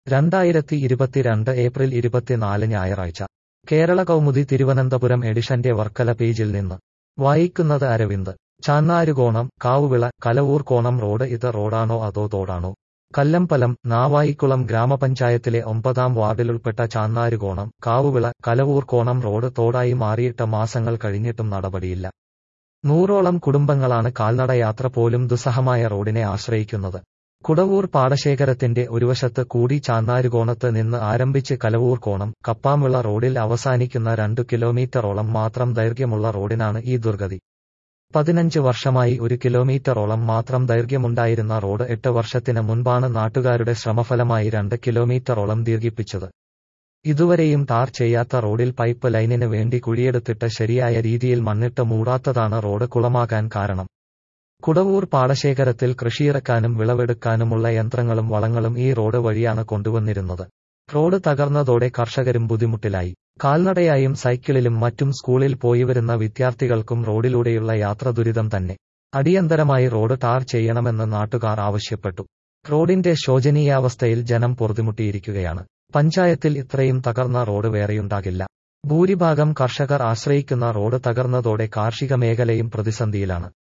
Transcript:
രണ്ടായിരത്തി ഇരുപത്തിരണ്ട് ഏപ്രിൽ ഇരുപത്തിനാല് ഞായറാഴ്ച കേരള കൗമുദി തിരുവനന്തപുരം എഡിഷന്റെ വർക്കല പേജിൽ നിന്ന് വായിക്കുന്നത് അരവിന്ദ് ചാന്നാരുകോണം കാവുവിള കലവൂർ കോണം റോഡ് ഇത് റോഡാണോ അതോ തോടാണോ കല്ലമ്പലം നാവായിക്കുളം ഗ്രാമപഞ്ചായത്തിലെ ഒമ്പതാം വാർഡിലുൾപ്പെട്ട ചാന്നാരുകോണം കാവുവിള കലവൂർ കോണം റോഡ് തോടായി മാറിയിട്ട് മാസങ്ങൾ കഴിഞ്ഞിട്ടും നടപടിയില്ല നൂറോളം കുടുംബങ്ങളാണ് കാൽനടയാത്ര പോലും ദുസ്സഹമായ റോഡിനെ ആശ്രയിക്കുന്നത് കുടവൂർ പാടശേഖരത്തിന്റെ ഒരുവശത്ത് കൂടി ചാന്നാരുകോണത്ത് നിന്ന് ആരംഭിച്ച് കലവൂർ കോണം കപ്പാമുള്ള റോഡിൽ അവസാനിക്കുന്ന രണ്ടു കിലോമീറ്ററോളം മാത്രം ദൈർഘ്യമുള്ള റോഡിനാണ് ഈ ദുർഗതി പതിനഞ്ച് വർഷമായി ഒരു കിലോമീറ്ററോളം മാത്രം ദൈർഘ്യമുണ്ടായിരുന്ന റോഡ് എട്ട് വർഷത്തിന് മുൻപാണ് നാട്ടുകാരുടെ ശ്രമഫലമായി രണ്ട് കിലോമീറ്ററോളം ദീർഘിപ്പിച്ചത് ഇതുവരെയും ടാർ ചെയ്യാത്ത റോഡിൽ പൈപ്പ് ലൈനിന് വേണ്ടി കുഴിയെടുത്തിട്ട് ശരിയായ രീതിയിൽ മണ്ണിട്ട് മൂടാത്തതാണ് റോഡ് കുളമാകാൻ കാരണം കുടവൂർ പാടശേഖരത്തിൽ കൃഷിയിറക്കാനും വിളവെടുക്കാനുമുള്ള യന്ത്രങ്ങളും വളങ്ങളും ഈ റോഡ് വഴിയാണ് കൊണ്ടുവന്നിരുന്നത് റോഡ് തകർന്നതോടെ കർഷകരും ബുദ്ധിമുട്ടിലായി കാൽനടയായും സൈക്കിളിലും മറ്റും സ്കൂളിൽ പോയി വരുന്ന വിദ്യാർത്ഥികൾക്കും റോഡിലൂടെയുള്ള യാത്ര ദുരിതം തന്നെ അടിയന്തരമായി റോഡ് ടാർ ചെയ്യണമെന്ന് നാട്ടുകാർ ആവശ്യപ്പെട്ടു റോഡിന്റെ ശോചനീയാവസ്ഥയിൽ ജനം പൊറുതിമുട്ടിയിരിക്കുകയാണ് പഞ്ചായത്തിൽ ഇത്രയും തകർന്ന റോഡ് വേറെയുണ്ടാകില്ല ഭൂരിഭാഗം കർഷകർ ആശ്രയിക്കുന്ന റോഡ് തകർന്നതോടെ കാർഷിക മേഖലയും പ്രതിസന്ധിയിലാണ്